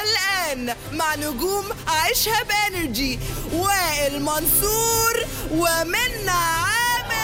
الآن مع نجوم عيشها بانرجي وائل منصور ومنى عامر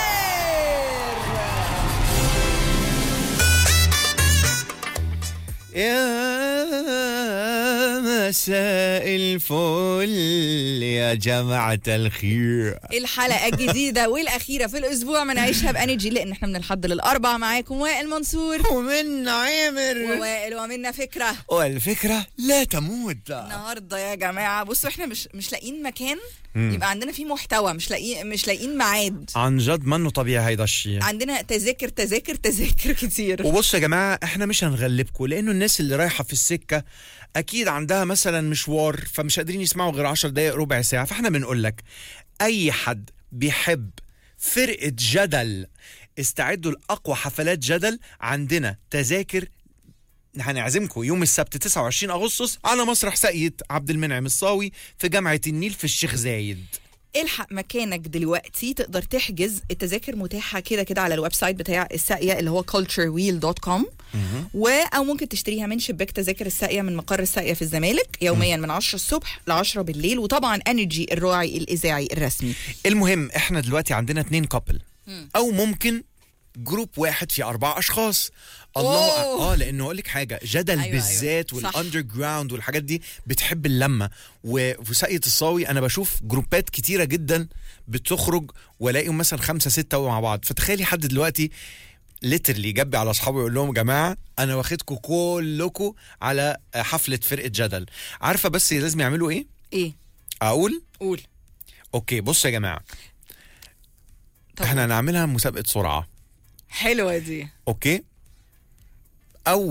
يا مساء الفل يا جماعة الخير الحلقة الجديدة والأخيرة في الأسبوع من عيشها بأنرجي لأن احنا من الحد للأربع معاكم وائل منصور ومن عامر ووائل ومنا فكرة والفكرة لا تموت النهارده يا جماعة بصوا احنا مش مش لاقيين مكان يبقى عندنا فيه محتوى مش لاقيين مش لاقيين ميعاد عن جد منه طبيعي هيدا الشيء عندنا تذاكر تذاكر تذاكر كتير وبصوا يا جماعة احنا مش هنغلبكم لانه الناس اللي رايحة في السكة اكيد عندها مثلا مشوار فمش قادرين يسمعوا غير 10 دقايق ربع ساعة فاحنا بنقول لك اي حد بيحب فرقة جدل استعدوا لأقوى حفلات جدل عندنا تذاكر هنعزمكم يوم السبت 29 أغسطس على مسرح ساقية عبد المنعم الصاوي في جامعة النيل في الشيخ زايد الحق مكانك دلوقتي تقدر تحجز التذاكر متاحة كده كده على الويب سايت بتاع الساقية اللي هو culturewheel.com و او ممكن تشتريها من شباك تذاكر الساقية من مقر الساقية في الزمالك يوميا من 10 الصبح ل 10 بالليل وطبعا انرجي الراعي الاذاعي الرسمي المهم احنا دلوقتي عندنا اتنين كابل او ممكن جروب واحد فيه اربع اشخاص الله أوه. اه لانه اقول لك حاجه جدل أيوة، أيوة بالذات أيوة. صح. والاندر جراوند والحاجات دي بتحب اللمه وفي ساقية الصاوي انا بشوف جروبات كتيره جدا بتخرج والاقيهم مثلا خمسه سته مع بعض فتخيلي حد دلوقتي ليترلي جنبي على اصحابه يقول لهم يا جماعه انا واخدكم كلكم على حفله فرقه جدل عارفه بس لازم يعملوا ايه ايه اقول قول اوكي بصوا يا جماعه طب احنا هنعملها مسابقه سرعه حلوة دي اوكي اول